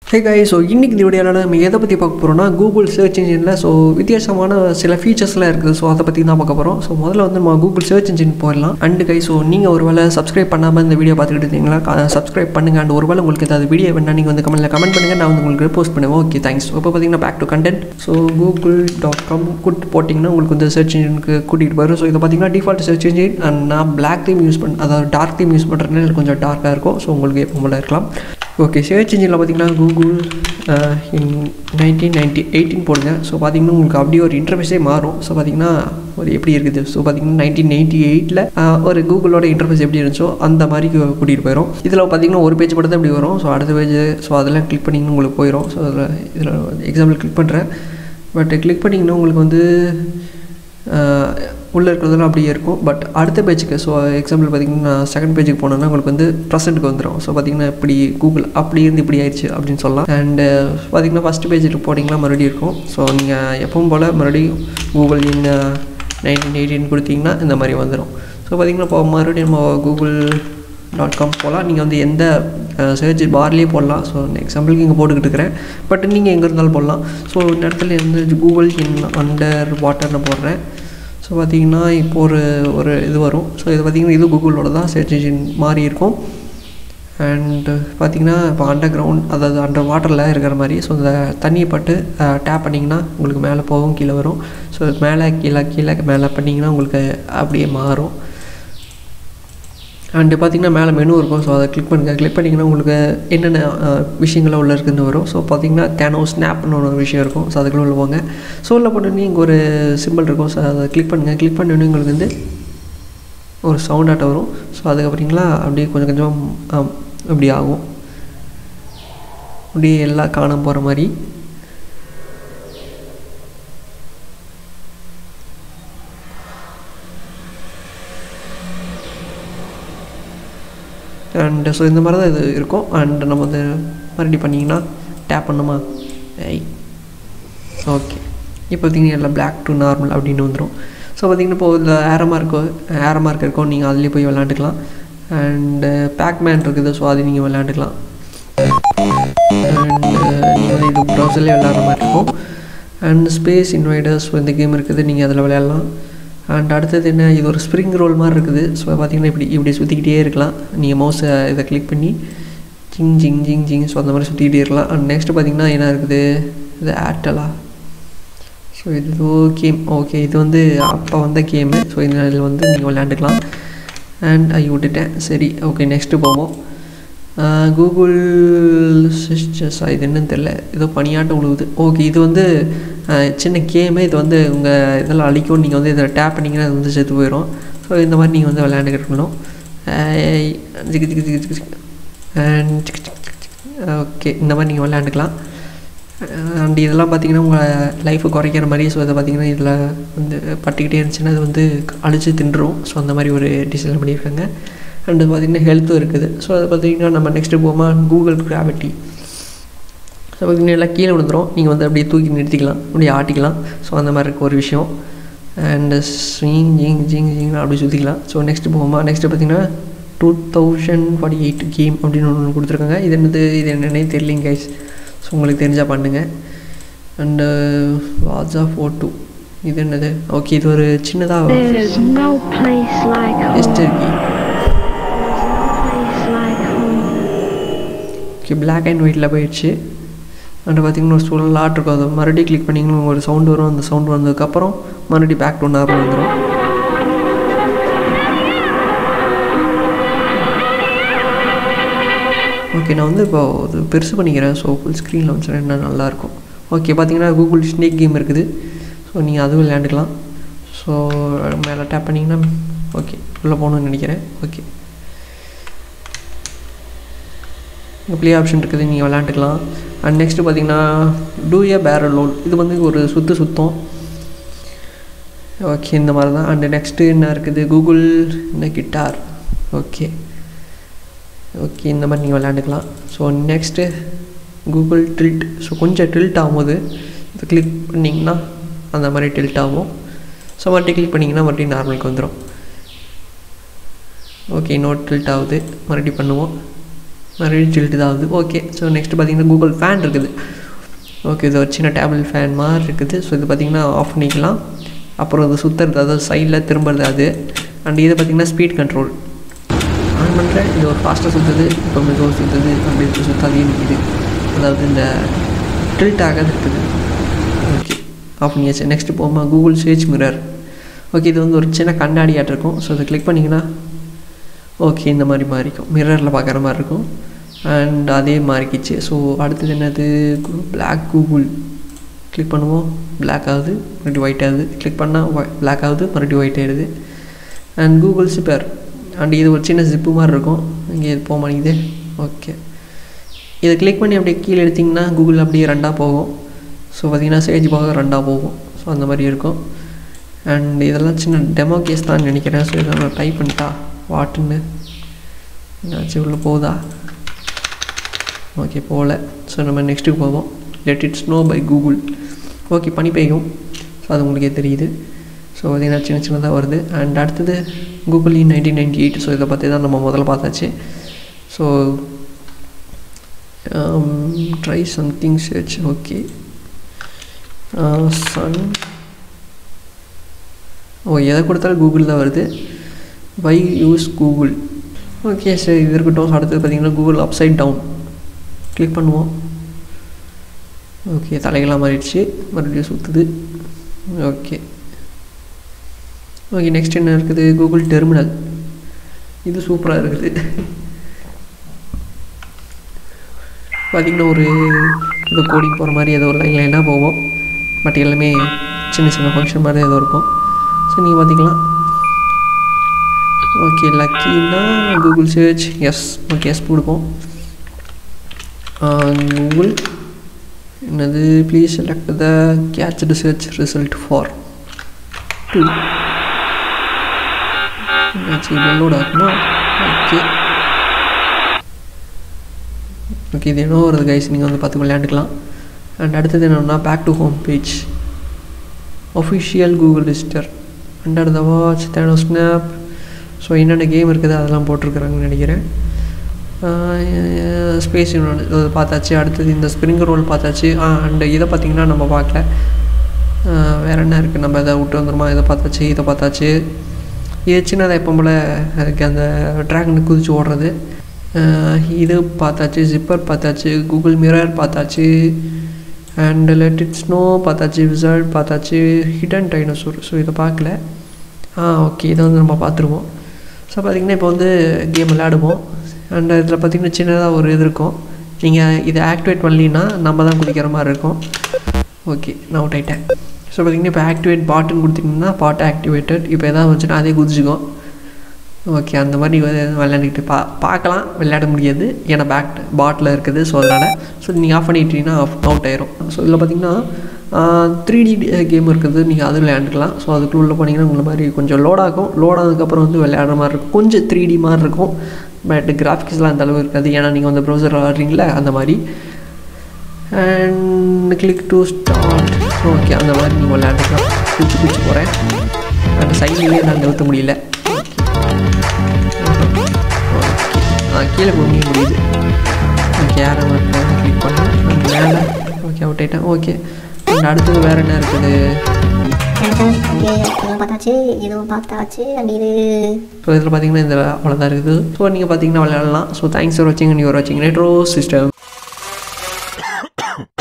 ஹே காய் ஸோ இன்றைக்கி இந்த வீடியோவில் நம்ம எதை பற்றி பார்க்க போகிறோம்னா கூகுள் சர்ச் இன்ஜினில் ஸோ வித்தியாசமான சில ஃபீச்சர்ஸ்லாம் இருக்குது ஸோ அதை பற்றி தான் பார்க்க போகிறோம் ஸோ முதல்ல வந்து நம்ம கூகுள் சர்ச் இன்ஜின் போயிடலாம் அண்டு கை ஸோ நீங்கள் ஒரு வேளை சப்ஸ்கிரைப் பண்ணாமல் இந்த வீடியோ பார்த்துக்கிட்டு இருந்தீங்களா சப்ஸ்கிரைப் பண்ணுங்கள் அண்ட் ஒரு வேளை உங்களுக்கு ஏதாவது வீடியோ வேணா நீங்கள் வந்து கமெண்ட்டில் கமெண்ட் பண்ணுங்கள் நான் வந்து உங்களுக்கு போஸ்ட் பண்ணுவேன் ஓகே தேங்க்ஸ் இப்போ பார்த்தீங்கன்னா back to content so Google dot com குட் போட்டிங்கன்னா உங்களுக்கு வந்து சர்ச் இன்ஜினுக்கு கூட்டிகிட்டு போயிடும் ஸோ இதை பார்த்தீங்கன்னா டிஃபால்ட் சர்ச் இன்ஜின் அண்ட் நான் பிளாக் தீம் யூஸ் பண்ண அதாவது டார்க் தீம் யூஸ் பண்ணுறதுனால கொஞ்சம் டார்க்காக இருக்கும் ஸோ உங்களுக்கு எப்போ போல இருக்கலாம் ஓகே சர்ச் இன்ஜினில் பார்த்தீங்கன்னா கூகுள் இன் நைன்டீன் நைன்டி எயிட்டின் போடுங்க ஸோ பார்த்தீங்கன்னா உங்களுக்கு அப்படியே ஒரு இன்டர்ஃபேஸே மாறும் ஸோ பார்த்தீங்கன்னா ஒரு எப்படி இருக்குது ஸோ பார்த்தீங்கன்னா நைன்டீன் நைன்டி எயிட்டில் ஒரு கூகுளோட இன்டர்ஃபேஸ் எப்படி இருந்துச்சோ அந்த மாதிரி கூட்டிகிட்டு போயிடும் இதில் பார்த்தீங்கன்னா ஒரு பேஜ் மட்டும் தான் இப்படி வரும் ஸோ அடுத்த பேஜ் ஸோ அதெல்லாம் கிளிக் பண்ணிங்கன்னா உங்களுக்கு போயிடும் ஸோ அதில் இதில் எக்ஸாம்பிள் கிளிக் பண்ணுறேன் பட் கிளிக் பண்ணிங்கன்னா உங்களுக்கு வந்து உள்ளே இருக்கிறதெல்லாம் அப்படியே இருக்கும் பட் அடுத்த பேஜுக்கு ஸோ எக்ஸாம்பிள் பார்த்தீங்கன்னா செகண்ட் பேஜுக்கு போனோன்னா உங்களுக்கு வந்து ப்ரெசென்ட்டுக்கு வந்துடும் ஸோ பார்த்தீங்கன்னா இப்படி கூகுள் அப்படி இருந்து இப்படி ஆயிடுச்சு அப்படின்னு சொல்லலாம் அண்டு பார்த்தீங்கன்னா ஃபஸ்ட் பேஜுக்கு போட்டிங்கன்னா மறுபடியும் இருக்கும் ஸோ நீங்கள் எப்பவும் போல் மறுபடியும் கூகுள் இன் நைன்டீன் எயிட்டின் கொடுத்தீங்கன்னா இந்த மாதிரி வந்துடும் ஸோ பார்த்தீங்கன்னா இப்போ மறுபடியும் நம்ம கூகுள் டாட் காம் போகலாம் நீங்கள் வந்து எந்த சர்ச் பார்லேயே போடலாம் ஸோ எக்ஸாம்பிளுக்கு இங்கே போட்டுக்கிட்டு இருக்கிறேன் பட் நீங்கள் எங்கே இருந்தாலும் போடலாம் ஸோ இந்த இடத்துல வந்து கூகுள் இன் அண்டர் வாட்டர்னு போடுறேன் ஸோ பார்த்தீங்கன்னா இப்போ ஒரு ஒரு இது வரும் ஸோ இது பார்த்திங்கன்னா இது கூகுளோட தான் சர்ச் இன்ஜின் மாறி இருக்கும் அண்டு பார்த்திங்கன்னா இப்போ அண்டர் கிரவுண்ட் அதாவது அண்டர் வாட்டரில் இருக்கிற மாதிரி ஸோ இந்த தண்ணியை பட்டு டேப் பண்ணிங்கன்னா உங்களுக்கு மேலே போகும் கீழே வரும் ஸோ மேலே கீழே கீழே மேலே பண்ணிங்கன்னா உங்களுக்கு அப்படியே மாறும் அண்டு பார்த்திங்கன்னா மேலே மெனு இருக்கும் ஸோ அதை கிளிக் பண்ணுங்கள் கிளிக் பண்ணிங்கன்னா உங்களுக்கு என்னென்ன விஷயங்கள்லாம் உள்ளே இருக்குதுன்னு வரும் ஸோ பார்த்திங்கன்னா தேனோ ஸ்னாப்னு ஒரு விஷயம் இருக்கும் ஸோ அதுக்குள்ளே உள்ள போங்க ஸோ உள்ள போட்டோன்னே இங்கே ஒரு சிம்பிள் இருக்கும் ஸோ அதை கிளிக் பண்ணுங்கள் கிளிக் பண்ணோன்னே உங்களுக்கு வந்து ஒரு சவுண்ட் ஆட்டம் வரும் ஸோ அதுக்கப்புறங்களா அப்படியே கொஞ்சம் கொஞ்சம் இப்படி ஆகும் அப்படியே எல்லாம் காண போகிற மாதிரி அண்டு ஸோ இந்த மாதிரி தான் இது இருக்கும் அண்ட் நம்ம வந்து மறுபடி பண்ணிங்கன்னா டேப் பண்ணுமா ஐ ஓகே இப்போ பார்த்தீங்கன்னா எல்லாம் பிளாக் டு நார்மல் அப்படின்னு வந்துடும் ஸோ பார்த்தீங்கன்னா இப்போ இதில் ஏரோ மார்க்கோ ஏரோ மார்க் இருக்கும் நீங்கள் அதுலேயே போய் விளாண்டுக்கலாம் அண்டு பேக்மேன் இருக்குது ஸோ அது நீங்கள் விளாண்டுக்கலாம் அண்டு நீங்கள் வந்து இது ப்ரௌசர்லேயே விளாட்ற மாதிரி இருக்கும் அண்ட் ஸ்பேஸ் இன்வைடர்ஸ் இந்த கேம் இருக்குது நீங்கள் அதில் விளையாடலாம் அண்ட் அடுத்தது என்ன இது ஒரு ஸ்ப்ரிங் ரோல் மாதிரி இருக்குது ஸோ பார்த்தீங்கன்னா இப்படி இப்படி சுற்றிக்கிட்டே இருக்கலாம் நீங்கள் மவுஸை இதை கிளிக் பண்ணி ஜிங் ஜிங் ஜிங் ஜிங் ஸோ அந்த மாதிரி சுற்றிக்கிட்டே இருக்கலாம் அண்ட் நெக்ஸ்ட்டு பார்த்தீங்கன்னா என்ன இருக்குது இது ஏர்டெலா ஸோ இது கேம் ஓகே இது வந்து அப்போ வந்த கேமு ஸோ இதில் வந்து நீங்கள் விளையாண்டுக்கலாம் அண்ட் ஐ விட்டுட்டேன் சரி ஓகே நெக்ஸ்ட்டு போவோம் கூகுள் சிஸ்டர்ஸா இது என்னன்னு தெரில ஏதோ பணியாட்டம் உழுவுது ஓகே இது வந்து சின்ன கேமு இது வந்து உங்கள் இதெல்லாம் அழிக்கும் நீங்கள் வந்து இதில் டேப் பண்ணிங்கன்னா அது வந்து செத்து போயிடும் ஸோ இந்த மாதிரி நீங்கள் வந்து விளையாண்டுக்கிட்டு இருக்கணும் ஜிக்கு ஜிக்கு ஜிக்கு ஜிக்கு அண்ட் ஓகே இந்த மாதிரி நீங்கள் விளையாண்டுக்கலாம் அண்ட் இதெல்லாம் பார்த்தீங்கன்னா உங்கள் லைஃப்பை குறைக்கிற மாதிரி ஸோ இதை பார்த்தீங்கன்னா இதில் வந்து பட்டுக்கிட்டே இருந்துச்சுன்னா அது வந்து அழிச்சு தின்றுரும் ஸோ அந்த மாதிரி ஒரு டிசைன் பண்ணியிருக்காங்க அண்டு பார்த்திங்கன்னா ஹெல்த்தும் இருக்குது ஸோ அதை பார்த்திங்கன்னா நம்ம நெக்ஸ்ட்டு போமா கூகுள் கிராவிட்டி ஸோ பார்த்திங்கன்னா எல்லாம் கீழே விழுந்துடும் நீங்கள் வந்து அப்படியே தூக்கி நிறுத்திக்கலாம் அப்படியே ஆட்டிக்கலாம் ஸோ அந்த மாதிரி இருக்க ஒரு விஷயம் அண்டு ஸ்விங் ஜிங் ஜிங் ஜிங் அப்படி சுற்றிக்கலாம் ஸோ நெக்ஸ்ட்டு போகுமா நெக்ஸ்ட்டு பார்த்திங்கன்னா two thousand forty eight game அப்படின்னு ஒன்று கொடுத்துருக்காங்க இது என்னது இது என்னன்னே தெரியலிங்க கைஸ் ஸோ உங்களுக்கு தெரிஞ்சால் பண்ணுங்கள் and what's off oh two இது என்னது ஓகே இது ஒரு சின்னதாக Easter game okay black and ஒயிட்டில் போயிடுச்சு அண்ட் பார்த்திங்கன்னா ஒரு சுழலாட் இருக்கும் அதை மறுபடியும் கிளிக் பண்ணிங்கன்னா ஒரு சவுண்டு வரும் அந்த சவுண்டு வந்ததுக்கப்புறம் மறுபடியும் பேக் டு நார்மல் வந்துடும் ஓகே நான் வந்து இப்போ அது பெருசு பண்ணிக்கிறேன் ஸோ ஃபுல் ஸ்க்ரீனில் வந்துச்சுன்னா என்ன நல்லாயிருக்கும் ஓகே பார்த்தீங்கன்னா கூகுள் ஸ்னேக் கேம் இருக்குது ஸோ நீங்கள் அதுவும் விளையாண்டுக்கலாம் ஸோ மேலே டேப் பண்ணிங்கன்னா ஓகே உள்ளே போகணுன்னு நினைக்கிறேன் ஓகே இங்கே ப்ளே ஆப்ஷன் இருக்குது நீங்கள் விளாண்டுக்கலாம் அண்ட் நெக்ஸ்ட்டு பார்த்தீங்கன்னா டூ ஏ பேரல் லோல் இது வந்து ஒரு சுற்று சுத்தம் ஓகே இந்த மாதிரி தான் அண்டு நெக்ஸ்ட்டு என்ன இருக்குது கூகுள் இந்த கிட்டார் ஓகே ஓகே இந்த மாதிரி நீங்கள் விளாண்டுக்கலாம் so next Google tilt so கொஞ்சம் ட்ரில்ட் ஆகும்போது இது கிளிக் பண்ணிங்கன்னா அந்த மாதிரி டில்ட் ஆகும் ஸோ மறுபடியும் கிளிக் பண்ணிங்கன்னா மறுபடியும் நார்மலுக்கு வந்துடும் ஓகே இன்னொரு டில்ட் ஆகுது மறுபடியும் பண்ணுவோம் மறுபடியும் ஜில்ட்டு தான் ஆகுது ஓகே ஸோ நெக்ஸ்ட் பார்த்தீங்கன்னா கூகுள் ஃபேன் இருக்குது ஓகே இது ஒரு சின்ன டேபிள் ஃபேன் மாதிரி இருக்குது ஸோ இது பார்த்திங்கன்னா ஆஃப் பண்ணிக்கலாம் அப்புறம் இது சுற்றுறது அதாவது சைடில் திரும்புறது அது அண்ட் இது பார்த்திங்கன்னா ஸ்பீட் கண்ட்ரோல் ஆன் பண்ணுறேன் இது ஒரு ஃபாஸ்ட்டாக சுற்றுது இப்போ மெதுவாக சுற்றுது அப்படி இப்போ சுத்தாதே நிற்கிது அதாவது இந்த டில்ட் ஆகாது இருக்குது ஓகே ஆஃப் பண்ணியாச்சு நெக்ஸ்ட் போமா கூகுள் சர்ச் மிரர் ஓகே இது வந்து ஒரு சின்ன கண்ணாடியாட்டு இருக்கும் ஸோ அதை கிளிக் பண்ணிங்கன்னா ஓகே இந்த மாதிரி மாறிக்கும் மிரரில் பார்க்குற மாதிரி இருக்கும் அண்ட் அதே மாறிக்கிச்சு ஸோ அடுத்தது என்னது பிளாக் கூகுள் கிளிக் பண்ணுவோம் பிளாக் ஆகுது மறுபடியும் ஒயிட் ஆகுது கிளிக் பண்ணால் பிளாக் ஆகுது மறுபடியும் ஒயிட் ஆகிடுது அண்ட் கூகுள் சிப்பர் அண்ட் இது ஒரு சின்ன ஜிப்பு மாதிரி இருக்கும் இங்கே இது போக மாட்டேங்குது ஓகே இதை கிளிக் பண்ணி அப்படியே கீழே எடுத்திங்கன்னா கூகுள் அப்படியே ரெண்டாக போகும் ஸோ பார்த்திங்கன்னா சேஜ் போக ரெண்டாக போகும் ஸோ அந்த மாதிரி இருக்கும் அண்ட் இதெல்லாம் சின்ன டெமோ கேஸ் தான் நினைக்கிறேன் ஸோ இதை நான் டைப் பண்ணிட்டா வாட்டுன்னு என்னாச்சு உள்ளே போகுதா ஓகே போகல ஸோ நம்ம நெக்ஸ்ட்டுக்கு போவோம் let it snow by Google okay பனி பெய்யும் ஸோ அது உங்களுக்கே தெரியுது ஸோ பார்த்தீங்கன்னா சின்ன சின்னதாக வருது அண்ட் அடுத்தது Google in nineteen ninety eight so இதை பற்றி தான் நம்ம முதல்ல பார்த்தாச்சு so try something search okay சன் ஓ எதை கொடுத்தாலும் கூகுள் தான் வருது வை யூஸ் கூகுள் ஓகே சரி இது இருக்கட்டும் அடுத்தது பார்த்தீங்கன்னா கூகுள் அப்சைட் டவுன் கிளிக் பண்ணுவோம் ஓகே தலைகளாக மாறிடுச்சு மறுபடியும் சுற்றுது ஓகே ஓகே நெக்ஸ்ட் என்ன இருக்குது கூகுள் டெர்மினல் இது சூப்பராக இருக்குது பார்த்திங்கன்னா ஒரு ஏதோ கோடிங் போகிற மாதிரி ஏதோ ஒரு லைன் லைனாக போவோம் பட் எல்லாமே சின்ன சின்ன ஃபங்க்ஷன் மாதிரி ஏதோ இருக்கும் ஸோ நீங்கள் பார்த்திக்கலாம் ஓகே லக்கின்னா Google search yes okay yes கொடுப்போம் கூகுள் என்னது please select the cached search result for two என்னாச்சு டவுன்லோட் ஆகுமா ஓகே ஓகே இது என்ன வருது கைஸ் நீங்கள் வந்து பார்த்து விளையாண்டுக்கலாம் அண்ட் அடுத்தது என்னென்னா back to home page official Google register under the watch தேனோ ஸ்னாப் ஸோ என்னென்ன கேம் இருக்குது அதெல்லாம் போட்டிருக்குறாங்கன்னு நினைக்கிறேன் ஸ்பேஸ் இது பார்த்தாச்சு அடுத்தது இந்த ஸ்ப்ரிங் ரோல் பார்த்தாச்சு அண்ட் இதை பார்த்திங்கன்னா நம்ம பார்க்கல வேறு என்ன இருக்குது நம்ம இதை விட்டு வந்துருமா இதை பார்த்தாச்சு இதை பார்த்தாச்சு இது சின்னதாக எப்போ போல் அதுக்கு அந்த ட்ராகன் குதிச்சு ஓடுறது இது பார்த்தாச்சு ஜிப்பர் பார்த்தாச்சு கூகுள் மிரர் பார்த்தாச்சு அண்ட் லெட் இட் ஸ்னோ பார்த்தாச்சு விசர்ட் பார்த்தாச்சு ஹிடன் டைனோசூர் ஸோ இதை பார்க்கல ஆ ஓகே இதை வந்து நம்ம பார்த்துருவோம் ஸோ பார்த்திங்கன்னா இப்போ வந்து கேம் விளையாடுவோம் அண்ட் இதில் பார்த்திங்கன்னா சின்னதாக ஒரு இது இருக்கும் நீங்கள் இதை ஆக்டிவேட் பண்ணலின்னா நம்ம தான் குதிக்கிற மாதிரி இருக்கும் ஓகே நான் அவுட் ஆகிட்டேன் ஸோ பார்த்திங்கன்னா இப்போ ஆக்டிவேட் பாட்டுன்னு கொடுத்திங்கன்னா பாட்டு ஆக்டிவேட்டட் இப்போ எதாவது வந்துச்சுன்னா அதே குதிச்சுக்கும் ஓகே அந்த மாதிரி விளையாண்டுக்கிட்டு பா பார்க்கலாம் விளையாட முடியாது ஏன்னா பேக் பாட்டில் இருக்குது ஸோ அதனால் ஸோ நீங்கள் ஆஃப் பண்ணிட்டீங்கன்னா ஆஃப் அவுட் ஆயிரும் ஸோ இதில் பார்த்திங்கன்னா த்ரீ டி கேம் இருக்குது நீங்கள் அது விளையாண்டுக்கலாம் ஸோ அதுக்குள்ளே உள்ள போனீங்கன்னா உங்களை மாதிரி கொஞ்சம் லோட் ஆகும் லோட் ஆனதுக்கப்புறம் வந்து விளையாடுற மாதிரி இருக்கும் கொஞ்சம் த்ரீ டி மாதிரி இருக்கும் பட் கிராஃபிக்ஸ்லாம் அந்த அளவு இருக்காது ஏன்னா நீங்கள் வந்து ப்ரௌசர் ஆடுறீங்களா அந்த மாதிரி and click to start okay அந்த மாதிரி நீங்கள் விளையாண்டுக்கலாம் குச்சி குச்சி போகிறேன் அந்த சைட்லேயே நான் நிறுத்த முடியல ஓகே கீழே முடிய முடியுது ஓகே யாரை கிளிக் பண்ணேன் மேலே ஓகே அவுட் ஆகிட்டேன் ஓகே அண்ட் அடுத்தது வேறு என்ன இருக்குது இதுவும் பார்த்தாச்சு இதுவும் பார்த்தாச்சு அண்ட் இது ஸோ இதில் பார்த்தீங்கன்னா இந்த அவ்வளோதான் இருக்குது ஸோ நீங்கள் பார்த்தீங்கன்னா விளையாடலாம் ஸோ தேங்க்ஸ் ஃபார் வாட்சிங் அண்ட் யூர் வாட்சிங் நெட்ரோ சிஸ்டம்